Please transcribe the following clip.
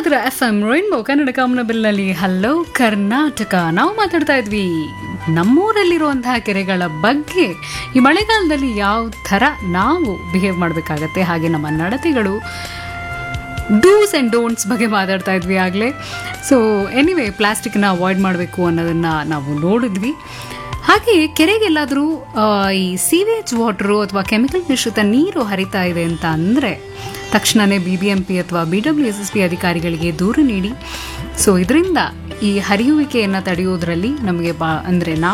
ಇದರ F M rainbow Kannada ಕಾಮನಬಿಲ್ನಲ್ಲಿ hello Karnataka ನಾವು ಮಾತಾಡ್ತಾ ಇದ್ವಿ ನಮ್ಮೂರಲ್ಲಿರುವಂತಹ ಕೆರೆಗಳ ಬಗ್ಗೆ ಈ ಮಳೆಗಾಲದಲ್ಲಿ ಯಾವ ಥರ ನಾವು ಬಿಹೇವ್ ಮಾಡಬೇಕಾಗತ್ತೆ ಹಾಗೆ ನಮ್ಮ ನಡತೆಗಳು ಡೂಸ್ ಆ್ಯಂಡ್ ಡೋಂಟ್ಸ್ ಬಗ್ಗೆ ಮಾತಾಡ್ತಾ ಇದ್ವಿ ಆಗಲೇ ಸೊ ಎನಿವೇ ಪ್ಲಾಸ್ಟಿಕ್ನ ಅವಾಯ್ಡ್ ಮಾಡಬೇಕು ಅನ್ನೋದನ್ನು ನಾವು ನೋಡಿದ್ವಿ ಹಾಗೆ ಕೆರೆಗೆಲ್ಲಾದರೂ ಈ ಸೀವೇಜ್ ವಾಟರು ಅಥವಾ ಕೆಮಿಕಲ್ ಮಿಶ್ರಿತ ನೀರು ಹರಿತಾ ಇದೆ ಅಂತ ಅಂದರೆ ತಕ್ಷಣವೇ ಬಿ ಬಿ ಎಂ ಪಿ ಅಥವಾ B W S S P ಅಧಿಕಾರಿಗಳಿಗೆ ದೂರು ನೀಡಿ ಸೊ ಇದರಿಂದ ಈ ಹರಿಯುವಿಕೆಯನ್ನು ತಡೆಯೋದ್ರಲ್ಲಿ ನಮಗೆ ಬಾ ಅಂದರೆ